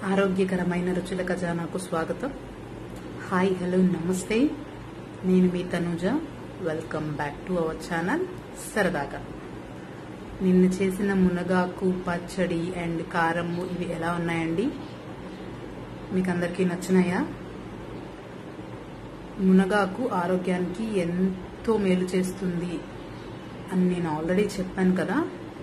ఆరోగ్యకరమైన రుచుల ఖజానాకు స్వాగతం హాయ్ హలో నమస్తే నేను మీ Tanuja welcome back to our channel సరదాగా నిన్న చేసిన మునగాకు పచ్చడి అండ్ కారము ఇవి ఎలా ఉన్నాయండి మీకు అందరికీ నచ్చినాయా మునగాకు ఆరోగ్యానికి ఎంతో మేలు చేస్తుంది అని నేను ఆల్రెడీ చెప్పాను కదా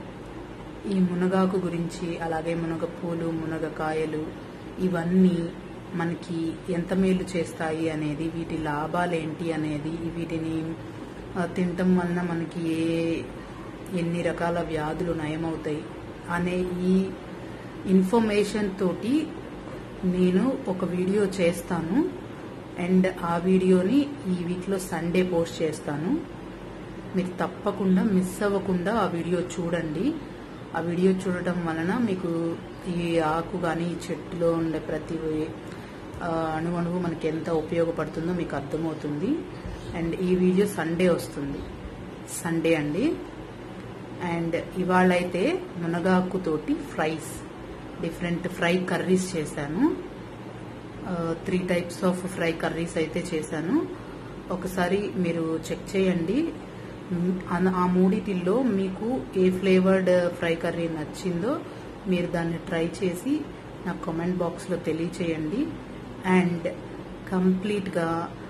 ఈ మునగాకు గురించి అలాగే మునగ పూలు మునగకాయలు ఇవన్నీ మనకి ఎంత మేలు చేస్తాయి అనేది వీటి లాభాలు ఏంటి అనేది వీటిని ఆ, తినటం వలన మనకి ఏ ఎన్ని రకాల వ్యాధులు నయమవుతాయి అనే ఈ ఇన్ఫర్మేషన్ తోటి నేను ఒక వీడియో చేస్తాను అండ్ ఆ వీడియోని ఈ వీక్లో సండే పోస్ట్ చేస్తాను మీరు తప్పకుండా మిస్ అవ్వకుండా ఆ వీడియో చూడండి ఆ వీడియో చూడటం వలన మీకు ఈ ఆకు కానీ ఈ చెట్టులో ఉండే ప్రతి ఆ, అణువు అణువు మనకి ఎంత ఉపయోగపడుతుందో మీకు అర్థమవుతుంది అండ్ ఈ వీడియో సండే వస్తుంది సండే అండి అండ్ ఇవాళ అయితే మునగాకు తోటి ఫ్రైస్ డిఫరెంట్ ఫ్రై కర్రీస్ చేశాను three types of fry curries అయితే చేశాను ఒకసారి మీరు చెక్ చేయండి మ్, అన- ఆ మూడిటిల్లో మీకు ఏ ఫ్లేవర్డ్ ఫ్రై కర్రీ నచ్చిందో మీరు దాన్ని ట్రై చేసి నాకు కామెంట్ బాక్స్లో తెలియచేయండి అండ్ కంప్లీట్గా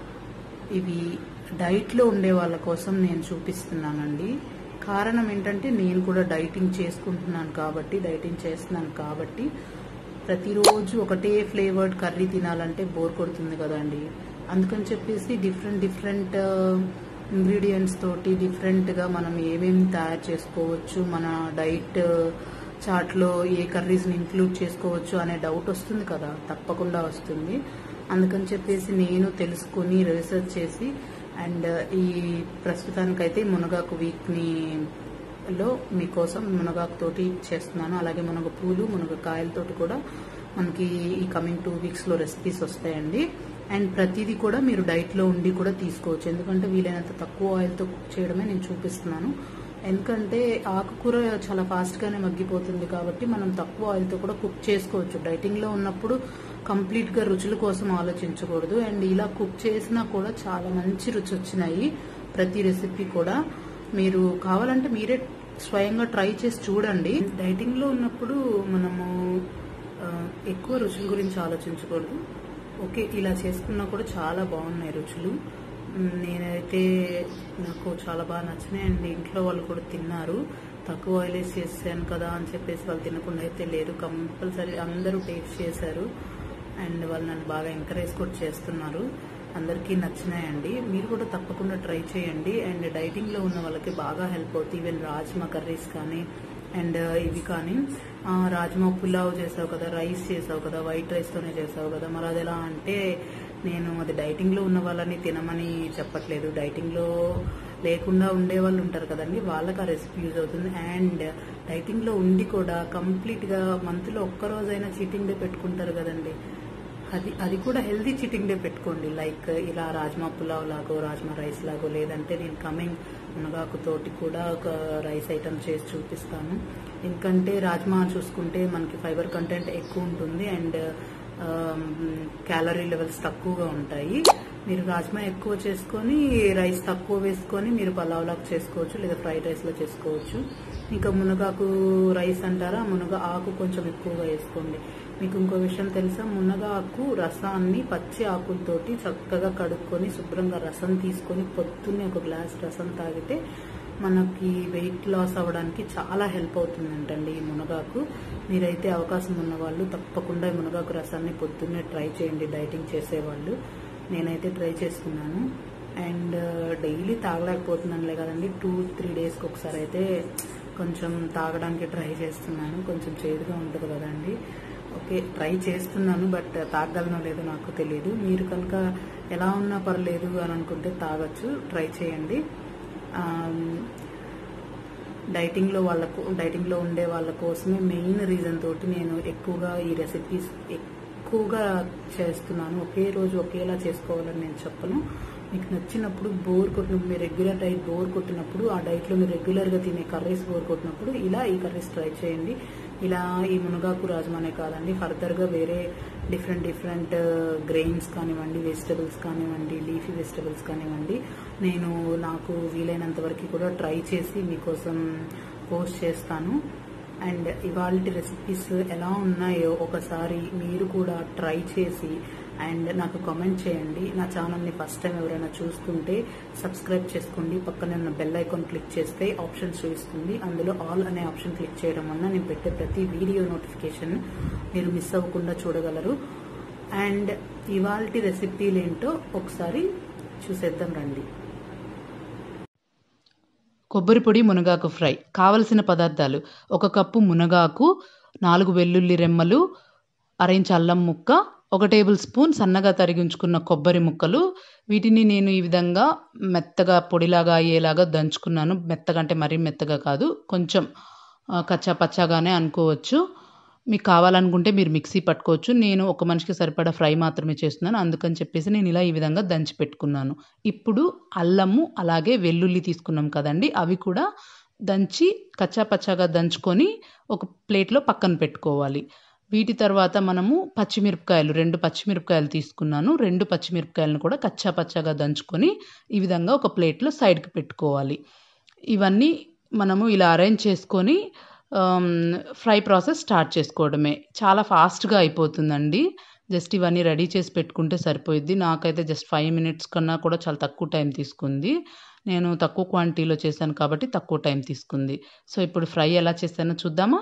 ఇవి డైట్లో ఉండే వాళ్ళ కోసం నేను చూపిస్తున్నానండి కారణం ఏంటంటే నేను కూడా డైటింగ్ చేసుకుంటున్నాను కాబట్టి డైటింగ్ చేస్తున్నాను కాబట్టి ప్రతిరోజు ఒకటే ఫ్లేవర్డ్ కర్రీ తినాలంటే బోర్ కొడుతుంది కదండి అందుకని చెప్పేసి డిఫరెంట్ డిఫరెంట్ ఇంగ్రీడియంట్స్ తోటి డిఫరెంట్గా మనం ఏమేమి తయారు చేసుకోవచ్చు మన డైట్ చాట్లో ఏ కర్రీస్ని ఇంక్లూడ్ చేసుకోవచ్చు అనే డౌట్ వస్తుంది కదా తప్పకుండా వస్తుంది అందుకని చెప్పేసి నేను తెలుసుకుని రీసెర్చ్ చేసి అండ్ ఈ ప్రస్తుతానికైతే మునగాకు వీక్ని లో మీకోసం మునగాకు తోటి చేస్తున్నాను అలాగే మునగ పూలు మునగ కాయలతోటి కూడా మనకి ఈ కమింగ్ టూ వీక్స్ లో రెసిపీస్ వస్తాయండి అండ్ ప్రతిదీ కూడా మీరు డైట్ లో ఉండి కూడా తీసుకోవచ్చు ఎందుకంటే వీలైనంత తక్కువ ఆయిల్ తో కుక్ చేయడమే నేను చూపిస్తున్నాను ఎందుకంటే ఆకుకూర చాలా ఫాస్ట్ గానే మగ్గిపోతుంది కాబట్టి మనం తక్కువ ఆయిల్ తో కూడా కుక్ చేసుకోవచ్చు డైటింగ్ లో ఉన్నప్పుడు కంప్లీట్ గా రుచుల కోసం ఆలోచించకూడదు అండ్ ఇలా కుక్ చేసినా కూడా చాలా మంచి రుచి వచ్చినాయి ప్రతి రెసిపీ కూడా మీరు కావాలంటే మీరే స్వయంగా ట్రై చేసి చూడండి డైటింగ్ లో ఉన్నప్పుడు మనము ఆ, ఎక్కువ రుచుల గురించి ఆలోచించకూడదు ఓకే ఇలా చేసుకున్నా కూడా చాలా బాగున్నాయి రుచులు మ్, నేనైతే నాకు చాలా బాగా నచ్చినాయి అండ్ ఇంట్లో వాళ్ళు కూడా తిన్నారు తక్కువ ఆయిల్ వేసి చేశాను కదా అని చెప్పేసి వాళ్ళు తినకుండా అయితే లేరు కంపల్సరీ అందరూ టేస్ట్ చేశారు అండ్ వాళ్ళు నన్ను బాగా ఎంకరేజ్ కూడా చేస్తున్నారు అందరికీ నచ్చినాయండి మీరు కూడా తప్పకుండా ట్రై చేయండి అండ్ డైటింగ్ లో ఉన్న వాళ్ళకి బాగా హెల్ప్ అవుతుంది ఈవెన్ రాజ్మా కర్రీస్ కానీ అండ్ ఇవి కానీ ఆ, రాజ్మా పులావ్ చేసావు కదా రైస్ చేసావు కదా వైట్ రైస్ తోనే చేసావు కదా మరి అది ఎలా అంటే నేను అది డైటింగ్ లో ఉన్న వాళ్ళని తినమని చెప్పట్లేదు డైటింగ్ లో లేకుండా ఉండే వాళ్ళు ఉంటారు కదండి వాళ్ళకి ఆ రెసిపీ యూజ్ అవుతుంది అండ్ డైటింగ్ లో ఉండి కూడా కంప్లీట్ గా మంత్ లో ఒక్క రోజైనా చీటింగ్ డే పెట్టుకుంటారు కదండి అది అది కూడా హెల్దీ చీటింగ్ డే పెట్టుకోండి లైక్ ఇలా రాజ్మా పులావ్ లాగో రాజ్మా రైస్ లాగో లేదంటే నేను కమింగ్ మునగాకు తోటి కూడా ఒక రైస్ ఐటమ్ చేసి చూపిస్తాను ఎందుకంటే రాజ్మా చూసుకుంటే మనకి ఫైబర్ కంటెంట్ ఎక్కువ ఉంటుంది అండ్ క్యాలరీ లెవెల్స్ తక్కువగా ఉంటాయి మీరు రాజ్మా ఎక్కువ చేసుకొని రైస్ తక్కువ వేసుకొని మీరు పలావ్ లాగా చేసుకోవచ్చు లేదా ఫ్రైడ్ రైస్ లో చేసుకోవచ్చు ఇంకా మునగాకు రైస్ అంటారా మునగ ఆకు కొంచెం ఎక్కువగా వేసుకోండి మీకు ఇంకో విషయం తెలుసా మునగ ఆకు రసాన్ని పచ్చి ఆకులతోటి చక్కగా కడుక్కొని శుభ్రంగా రసం తీసుకొని పొద్దున్నే ఒక గ్లాస్ రసం తాగితే మనకి వెయిట్ లాస్ అవ్వడానికి చాలా హెల్ప్ అవుతుందంటండి ఈ మునగాకు మీరైతే అవకాశం ఉన్న వాళ్ళు తప్పకుండా ఈ మునగాకు రసాన్ని పొద్దున్నే ట్రై చేయండి డైటింగ్ చేసేవాళ్ళు నేనైతే ట్రై చేస్తున్నాను అండ్ డైలీ తాగలేకపోతున్నానులే కదండి టూ త్రీ డేస్కి ఒకసారి అయితే కొంచెం తాగడానికి ట్రై చేస్తున్నాను కొంచెం చేదుగా ఉంటుంది కదండి ఓకే ట్రై చేస్తున్నాను బట్ తాగగలనో లేదో నాకు తెలియదు మీరు కనుక ఎలా ఉన్నా పర్లేదు అని అనుకుంటే తాగొచ్చు ట్రై చేయండి డైటింగ్ లో వాళ్ళకు డైటింగ్ లో ఉండే వాళ్ళ కోసమే మెయిన్ రీజన్ తోటి నేను ఎక్కువగా ఈ రెసిపీస్ ఎక్కువగా చేస్తున్నాను ఒకే రోజు ఒకేలా చేసుకోవాలని నేను చెప్పను మీకు నచ్చినప్పుడు బోర్ కొట్టినప్పుడు మీరు రెగ్యులర్ డైట్ బోర్ కొట్టినప్పుడు ఆ డైట్ లో మీరు రెగ్యులర్ గా తినే కర్రీస్ బోర్ కొట్టినప్పుడు ఇలా ఈ కర్రీస్ ట్రై చేయండి ఇలా ఈ మునగాకు రాజమానే కాదండి ఫర్దర్గా వేరే డిఫరెంట్ డిఫరెంట్ గ్రెయిన్స్ కానివ్వండి వెజిటబుల్స్ కానివ్వండి లీఫీ వెజిటబుల్స్ కానివ్వండి నేను నాకు వీలైనంత వరకు కూడా ట్రై చేసి మీకోసం పోస్ట్ చేస్తాను అండ్ ఇవాళ రెసిపీస్ ఎలా ఉన్నాయో ఒకసారి మీరు కూడా ట్రై చేసి అండ్ నాకు కామెంట్ చేయండి నా ఛానల్ని ఫస్ట్ టైం ఎవరైనా చూస్తుంటే సబ్స్క్రైబ్ చేసుకోండి పక్కనే ఉన్న బెల్ ఐకాన్ క్లిక్ చేస్తే ఆప్షన్ చూపిస్తుంది అందులో ఆల్ అనే ఆప్షన్ క్లిక్ చేయడం వల్ల నేను పెట్టే ప్రతి వీడియో నోటిఫికేషన్ మీరు మిస్ అవ్వకుండా చూడగలరు అండ్ ఇవాళ రెసిపీలు ఏంటో ఒకసారి చూసేద్దాం రండి కొబ్బరి పొడి మునగాకు ఫ్రై కావలసిన పదార్థాలు ఒక కప్పు మునగాకు నాలుగు వెల్లుల్లి రెమ్మలు అరెంజ్ అల్లం ముక్క ఒక టేబుల్ స్పూన్ సన్నగా తరిగించుకున్న కొబ్బరి ముక్కలు వీటిని నేను ఈ విధంగా మెత్తగా పొడిలాగా అయ్యేలాగా దంచుకున్నాను మెత్తగా అంటే మరీ మెత్తగా కాదు కొంచెం ఆ, కచ్చా పచ్చాగానే అనుకోవచ్చు మీకు కావాలనుకుంటే మీరు మిక్సీ పట్టుకోవచ్చు నేను ఒక మనిషికి సరిపడా ఫ్రై మాత్రమే చేస్తున్నాను అందుకని చెప్పేసి నేను ఇలా ఈ విధంగా దంచి పెట్టుకున్నాను ఇప్పుడు అల్లము అలాగే వెల్లుల్లి తీసుకున్నాం కదండి అవి కూడా దంచి కచ్చా పచ్చాగా దంచుకొని ఒక ప్లేట్లో పక్కన పెట్టుకోవాలి వీటి తర్వాత మనము పచ్చిమిరపకాయలు రెండు పచ్చిమిరపకాయలు తీసుకున్నాను రెండు పచ్చిమిరపకాయలను కూడా కచ్చా పచ్చాగా దంచుకొని ఈ విధంగా ఒక ప్లేట్లో సైడ్కి పెట్టుకోవాలి ఇవన్నీ మనము ఇలా అరేంజ్ చేసుకొని ఆమ్, ఫ్రై ప్రాసెస్ స్టార్ట్ చేసుకోవడమే చాలా ఫాస్ట్గా అయిపోతుందండి జస్ట్ ఇవన్నీ రెడీ చేసి పెట్టుకుంటే సరిపోయిద్ది నాకైతే జస్ట్ ఫైవ్ మినిట్స్ కన్నా కూడా చాలా తక్కువ టైం తీసుకుంది నేను తక్కువ క్వాంటిటీలో చేశాను కాబట్టి తక్కువ టైం తీసుకుంది సో ఇప్పుడు ఫ్రై ఎలా చేశానో చూద్దామా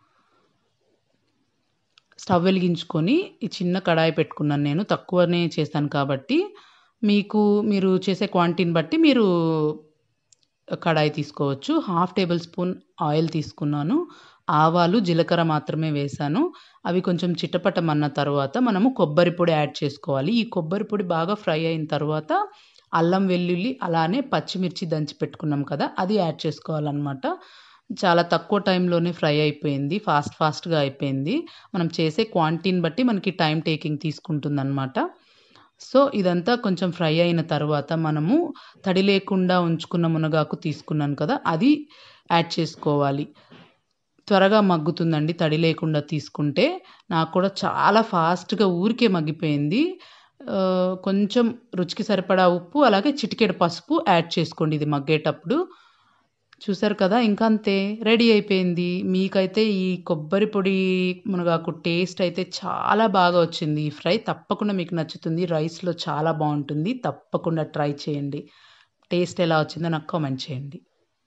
స్టవ్ వెలిగించుకొని ఈ చిన్న కడాయి పెట్టుకున్నాను నేను తక్కువనే చేశాను కాబట్టి మీకు మీరు చేసే క్వాంటిటీని బట్టి మీరు కడాయి తీసుకోవచ్చు హాఫ్ టేబుల్ స్పూన్ ఆయిల్ తీసుకున్నాను ఆవాలు జీలకర్ర మాత్రమే వేశాను అవి కొంచెం చిట్టపట్టమన్న తర్వాత మనము కొబ్బరి పొడి యాడ్ చేసుకోవాలి ఈ కొబ్బరి పొడి బాగా ఫ్రై అయిన తర్వాత అల్లం వెల్లుల్లి అలానే పచ్చిమిర్చి దంచి పెట్టుకున్నాం కదా అది యాడ్ చేసుకోవాలన్నమాట చాలా తక్కువ టైంలోనే ఫ్రై అయిపోయింది ఫాస్ట్ ఫాస్ట్గా అయిపోయింది మనం చేసే క్వాంటిటీని బట్టి మనకి టైం టేకింగ్ తీసుకుంటుందన్నమాట సో ఇదంతా కొంచెం ఫ్రై అయిన తర్వాత మనము తడి లేకుండా ఉంచుకున్న మునగాకు తీసుకున్నాను కదా అది యాడ్ చేసుకోవాలి త్వరగా మగ్గుతుందండి తడి లేకుండా తీసుకుంటే నాకు కూడా చాలా ఫాస్ట్గా ఊరికే మగ్గిపోయింది ఆ, కొంచెం రుచికి సరిపడా ఉప్పు అలాగే చిటికెడు పసుపు యాడ్ చేసుకోండి ఇది మగ్గేటప్పుడు చూసారు కదా ఇంకా అంతే రెడీ అయిపోయింది మీకైతే ఈ కొబ్బరి పొడి మునగాకు టేస్ట్ అయితే చాలా బాగా వచ్చింది ఈ ఫ్రై తప్పకుండా మీకు నచ్చుతుంది రైస్లో చాలా బాగుంటుంది తప్పకుండా ట్రై చేయండి టేస్ట్ ఎలా వచ్చిందో నాకు కామెంట్ చేయండి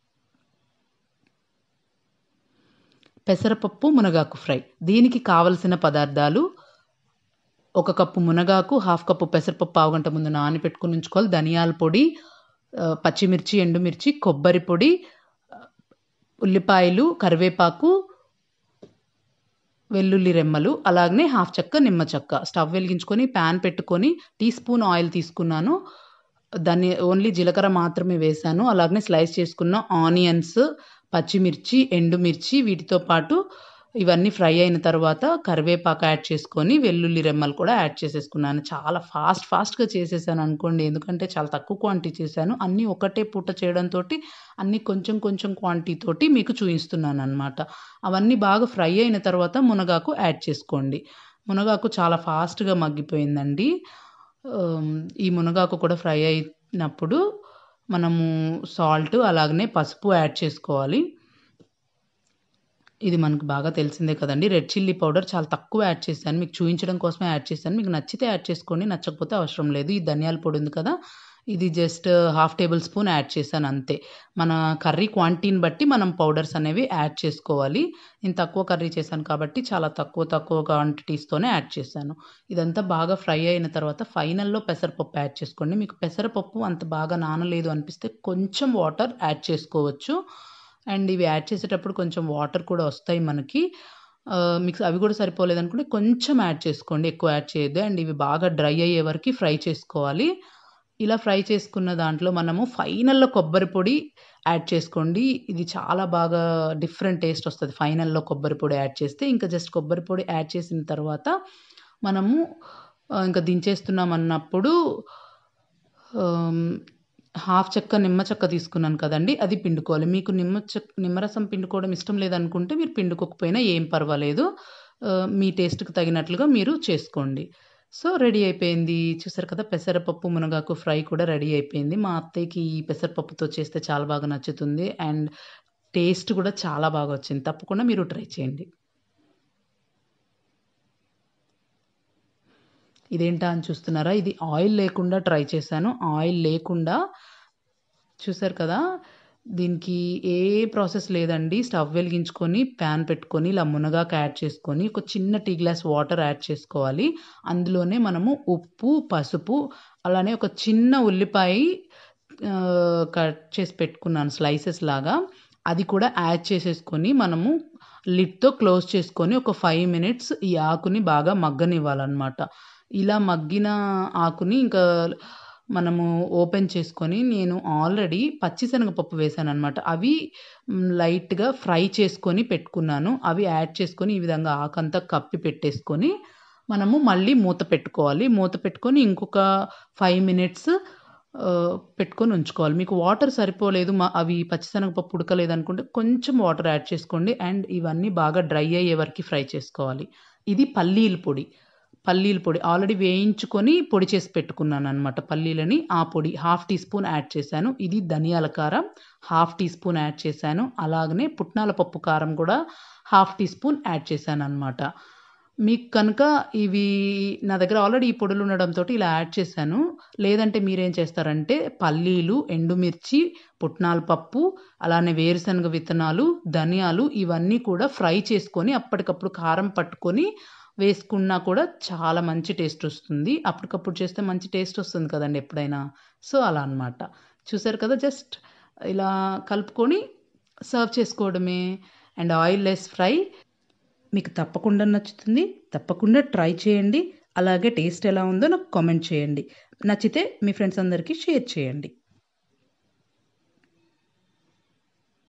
పెసరపప్పు మునగాకు ఫ్రై దీనికి కావలసిన పదార్థాలు ఒక కప్పు మునగాకు హాఫ్ కప్పు పెసరపప్పు పావు గంట ముందు నానబెట్టుకుని ఉంచుకోవాలి ధనియాల పొడి ఆ, పచ్చిమిర్చి ఎండుమిర్చి కొబ్బరి పొడి ఆ, ఉల్లిపాయలు కరివేపాకు వెల్లుల్లి రెమ్మలు అలాగనే హాఫ్ చెక్క నిమ్మ చెక్క స్టవ్ వెలిగించుకొని ప్యాన్ పెట్టుకొని టీ స్పూన్ ఆయిల్ తీసుకున్నాను దాన్ని ఓన్లీ జీలకర్ర మాత్రమే వేశాను అలాగనే స్లైస్ చేసుకున్న ఆనియన్స్ పచ్చిమిర్చి ఎండుమిర్చి వీటితో పాటు ఇవన్నీ ఫ్రై అయిన తర్వాత కరివేపాకు యాడ్ చేసుకొని వెల్లుల్లి రెమ్మలు కూడా యాడ్ చేసేసుకున్నాను చాలా ఫాస్ట్ ఫాస్ట్గా చేసేసాను అనుకోండి ఎందుకంటే చాలా తక్కువ క్వాంటిటీ చేశాను అన్నీ ఒకటే పూట చేయడంతో అన్నీ కొంచెం కొంచెం క్వాంటిటీ తోటి మీకు చూపిస్తున్నాను అనమాట అవన్నీ బాగా ఫ్రై అయిన తర్వాత మునగాకు యాడ్ చేసుకోండి మునగాకు చాలా ఫాస్ట్గా మగ్గిపోయిందండి ఆమ్, ఈ మునగాకు కూడా ఫ్రై అయినప్పుడు మనము సాల్ట్ అలాగనే పసుపు యాడ్ చేసుకోవాలి ఇది మనకు బాగా తెలిసిందే కదండి రెడ్ చిల్లీ పౌడర్ చాలా తక్కువ యాడ్ చేశాను మీకు చూపించడం కోసమే యాడ్ చేశాను మీకు నచ్చితే యాడ్ చేసుకోండి నచ్చకపోతే అవసరం లేదు ఈ ధనియాల పొడి ఉంది కదా ఇది just half tablespoon add చేశాను అంతే మన కర్రీ క్వాంటిటీని బట్టి మనం పౌడర్స్ అనేవి యాడ్ చేసుకోవాలి నేను తక్కువ కర్రీ చేశాను కాబట్టి చాలా తక్కువ తక్కువ క్వాంటిటీస్తోనే యాడ్ చేశాను ఇదంతా బాగా ఫ్రై అయిన తర్వాత ఫైనల్లో పెసరపప్పు యాడ్ చేసుకోండి మీకు పెసరపప్పు అంత బాగా నానలేదు అనిపిస్తే కొంచెం వాటర్ యాడ్ చేసుకోవచ్చు అండ్ ఇవి యాడ్ చేసేటప్పుడు కొంచెం వాటర్ కూడా వస్తాయి మనకి ఆ, మీకు అవి కూడా సరిపోలేదు అనుకుంటే కొంచెం యాడ్ చేసుకోండి ఎక్కువ యాడ్ చేయొద్దు అండ్ ఇవి బాగా డ్రై అయ్యే వరకు ఫ్రై చేసుకోవాలి ఇలా ఫ్రై చేసుకున్న దాంట్లో మనము ఫైనల్లో కొబ్బరి పొడి యాడ్ చేసుకోండి ఇది చాలా బాగా డిఫరెంట్ టేస్ట్ వస్తుంది ఫైనల్లో కొబ్బరి పొడి యాడ్ చేస్తే ఇంకా జస్ట్ కొబ్బరి పొడి యాడ్ చేసిన తర్వాత మనము ఆ, ఇంకా దించేస్తున్నాం అన్నప్పుడు ఆమ్, హాఫ్ చెక్క నిమ్మ చెక్క తీసుకున్నాను కదండి అది పిండుకోవాలి మీకు నిమ్మ చెక్క నిమ్మరసం పిండుకోవడం ఇష్టం లేదనుకుంటే మీరు పిండుకోకపోయినా ఏం పర్వాలేదు ఆ, మీ టేస్ట్కి తగినట్లుగా మీరు చేసుకోండి సో రెడీ అయిపోయింది చూసారు కదా పెసరపప్పు మునగాకు ఫ్రై కూడా రెడీ అయిపోయింది మా అత్తయ్యకి ఈ పెసరపప్పుతో చేస్తే చాలా బాగా నచ్చుతుంది అండ్ టేస్ట్ కూడా చాలా బాగా వచ్చింది తప్పకుండా మీరు ట్రై చేయండి ఇదేంటా అని చూస్తున్నారా ఇది ఆయిల్ లేకుండా ట్రై చేశాను ఆయిల్ లేకుండా చూసారు కదా దీనికి ఏ ప్రాసెస్ లేదండి స్టవ్ వెలిగించుకొని ప్యాన్ పెట్టుకొని ఇలా మునగాకు యాడ్ చేసుకొని ఒక చిన్న టీ గ్లాస్ వాటర్ యాడ్ చేసుకోవాలి అందులోనే మనము ఉప్పు పసుపు అలానే ఒక చిన్న ఉల్లిపాయ ఆ, కట్ చేసి పెట్టుకున్నాను స్లైసెస్ లాగా అది కూడా యాడ్ చేసేసుకొని మనము లిడ్తో క్లోజ్ చేసుకొని ఒక ఫైవ్ మినిట్స్ ఈ ఆకుని బాగా మగ్గనివ్వాలన్నమాట ఇలా మగ్గిన ఆకుని ఇంకా మనము ఓపెన్ చేసుకొని నేను ఆల్రెడీ పచ్చిశనగపప్పు వేసాను అనమాట అవి మ్, లైట్గా ఫ్రై చేసుకొని పెట్టుకున్నాను అవి యాడ్ చేసుకొని ఈ విధంగా ఆకంతా కప్పి పెట్టేసుకొని మనము మళ్ళీ మూత పెట్టుకోవాలి మూత పెట్టుకొని ఇంకొక ఫైవ్ మినిట్స్ ఆ, పెట్టుకొని ఉంచుకోవాలి మీకు వాటర్ సరిపోలేదు మా అవి పచ్చిశనగపప్పు ఉడకలేదు అనుకుంటే కొంచెం వాటర్ యాడ్ చేసుకోండి అండ్ ఇవన్నీ బాగా డ్రై అయ్యే వరకు ఫ్రై చేసుకోవాలి ఇది పల్లీల పొడి పల్లీల పొడి ఆల్రెడీ వేయించుకొని పొడి చేసి పెట్టుకున్నాను అనమాట పల్లీలని ఆ పొడి హాఫ్ టీ స్పూన్ యాడ్ చేశాను ఇది ధనియాల కారం హాఫ్ టీ స్పూన్ యాడ్ చేశాను అలాగనే పుట్నాల పప్పు కారం కూడా హాఫ్ టీ స్పూన్ యాడ్ చేశాను అనమాట మీకు కనుక ఇవి నా దగ్గర ఆల్రెడీ ఈ పొడులు ఉండడంతో ఇలా యాడ్ చేశాను లేదంటే మీరేం చేస్తారంటే పల్లీలు ఎండుమిర్చి పుట్నాల పప్పు అలానే వేరుశనగ విత్తనాలు ధనియాలు ఇవన్నీ కూడా ఫ్రై చేసుకొని అప్పటికప్పుడు కారం పట్టుకొని వేసుకున్నా కూడా చాలా మంచి టేస్ట్ వస్తుంది అప్పటికప్పుడు చేస్తే మంచి టేస్ట్ వస్తుంది కదండి ఎప్పుడైనా సో అలా అన్నమాట చూసారు కదా జస్ట్ ఇలా కలుపుకొని సర్వ్ చేసుకోవడమే అండ్ ఆయిల్ లెస్ ఫ్రై మీకు తప్పకుండా నచ్చుతుంది తప్పకుండా ట్రై చేయండి అలాగే టేస్ట్ ఎలా ఉందో నాకు కామెంట్ చేయండి నచ్చితే మీ ఫ్రెండ్స్ అందరికీ షేర్ చేయండి